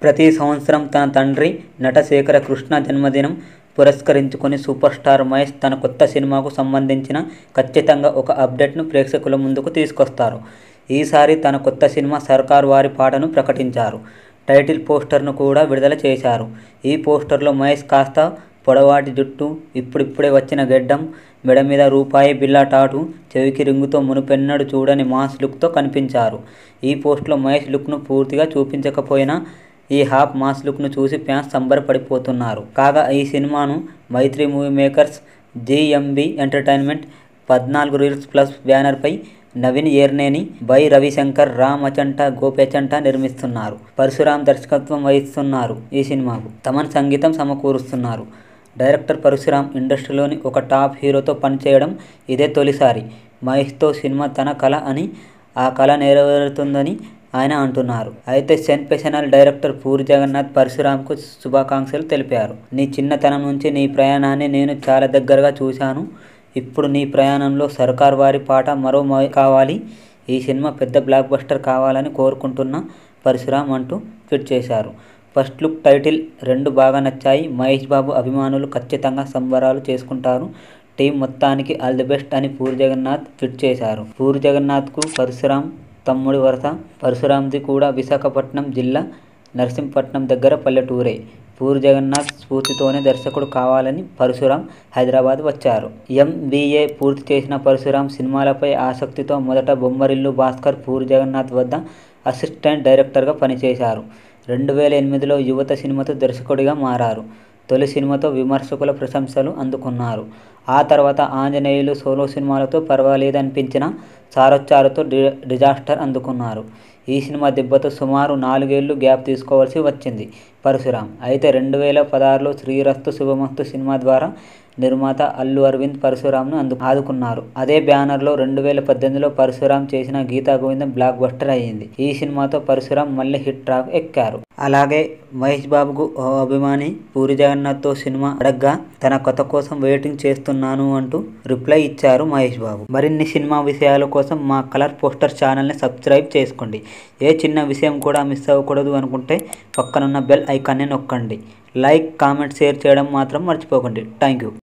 ప్రతి సంవత్సరం తన తండ్రి నటశేఖర కృష్ణ జన్మదినం పురస్కరించుకొని సూపర్ స్టార్ మహేష్ తన కొత్త సినిమాకు సంబంధించిన ఖచ్చితంగా ఒక అప్డేట్ను ప్రేక్షకుల ముందుకు తీసుకొస్తారు ఈసారి తన కొత్త సినిమా సర్కార్ వారి పాటను ప్రకటించారు టైటిల్ పోస్టర్ను కూడా విడుదల చేశారు ఈ పోస్టర్లో మహేష్ కాస్త పొడవాటి జుట్టు ఇప్పుడిప్పుడే వచ్చిన గెడ్డం మెడ మీద రూపాయి బిల్లా టాటు చెవికి రింగుతో మునుపెన్నడు చూడని మాస్ లుక్తో కనిపించారు ఈ పోస్ట్లో మహేష్ లుక్ను పూర్తిగా చూపించకపోయినా ఈ హాఫ్ మాస్ లుక్ను చూసి ఫ్యాన్స్ సంబరపడిపోతున్నారు కాగా ఈ సినిమాను Mythri movie makers GMB entertainment పద్నాలుగు రీల్స్ ప్లస్ బ్యానర్పై నవీన్ ఏర్నేని బై రవిశంకర్ రామ్ అచంట గోపేచంట నిర్మిస్తున్నారు పరశురామ్ దర్శకత్వం వహిస్తున్నారు ఈ సినిమాకు తమన్ సంగీతం సమకూరుస్తున్నారు డైరెక్టర్ పరశురామ్ ఇండస్ట్రీలోని ఒక టాప్ హీరోతో పనిచేయడం ఇదే తొలిసారి మహేష్తో సినిమా తన కళ అని ఆ కళ నెరవేరుతుందని ఆయన అంటున్నారు అయితే సెన్సేషనల్ డైరెక్టర్ పూరి జగన్నాథ్ పరశురామ్కు శుభాకాంక్షలు తెలిపారు నీ చిన్నతనం నుంచి నీ ప్రయాణాన్ని నేను చాలా దగ్గరగా చూశాను ఇప్పుడు నీ ప్రయాణంలో సర్కార్ వారి పాట మరో మ- కావాలి ఈ సినిమా పెద్ద బ్లాక్ బస్టర్ కావాలని కోరుకుంటున్న పరశురామ్ అంటూ ట్వీట్ చేశారు ఫస్ట్ లుక్ టైటిల్ రెండు బాగా నచ్చాయి మహేష్ బాబు అభిమానులు ఖచ్చితంగా సంబరాలు చేసుకుంటారు టీం మొత్తానికి ఆల్ ది బెస్ట్ అని పూరి జగన్నాథ్ ట్వీట్ చేశారు పూరి జగన్నాథ్కు పరశురామ్ తమ్ముడి వరస పరశురామ్ది కూడా విశాఖపట్నం జిల్లా నరసింహపట్నం దగ్గర పల్లెటూరే పూరి జగన్నాథ్ స్ఫూర్తితోనే దర్శకుడు కావాలని పరశురాం హైదరాబాద్ వచ్చారు ఎంబీఏ పూర్తి చేసిన పరశురాం సినిమాలపై ఆసక్తితో మొదట బొమ్మరిల్లు భాస్కర్ పూరి జగన్నాథ్ వద్ద అసిస్టెంట్ డైరెక్టర్గా పనిచేశారు రెండు వేల ఎనిమిదిలో యువత సినిమాతో దర్శకుడిగా మారారు తొలి సినిమాతో విమర్శకుల ప్రశంసలు అందుకున్నారు ఆ తర్వాత ఆంజనేయులు సోలో సినిమాలతో పర్వాలేదనిపించిన చారొచ్చారుతో డి డిజాస్టర్ అందుకున్నారు ఈ సినిమా దెబ్బతో సుమారు నాలుగేళ్లు గ్యాప్ తీసుకోవాల్సి వచ్చింది పరశురాం అయితే రెండు వేల పదహారులో శ్రీరస్తు శుభమస్తు సినిమా ద్వారా నిర్మాత అల్లు అరవింద్ పరశురాంను అందు ఆదుకున్నారు అదే బ్యానర్లో రెండు వేల పద్దెనిమిదిలో పరశురాం చేసిన గీతా గోవిందం బ్లాక్ బస్టర్ అయ్యింది ఈ సినిమాతో పరశురాం మళ్ళీ హిట్ ట్రాక్ ఎక్కారు అలాగే మహేష్ బాబుకు ఓ అభిమాని పూరి జగన్నాథ్తో సినిమా అడగ్గా తన కథ కోసం వెయిటింగ్ చేస్తున్నాను అంటూ రిప్లై ఇచ్చారు మహేష్ బాబు మరిన్ని సినిమా విషయాల కోసం మా కలర్ పోస్టర్ ఛానల్ని సబ్స్క్రైబ్ చేసుకోండి ఏ చిన్న విషయం కూడా మిస్ అవ్వకూడదు అనుకుంటే పక్కనున్న బెల్ ఐకాన్ని నొక్కండి లైక్ కామెంట్ షేర్ చేయడం మాత్రం మర్చిపోకండి థ్యాంక్ యూ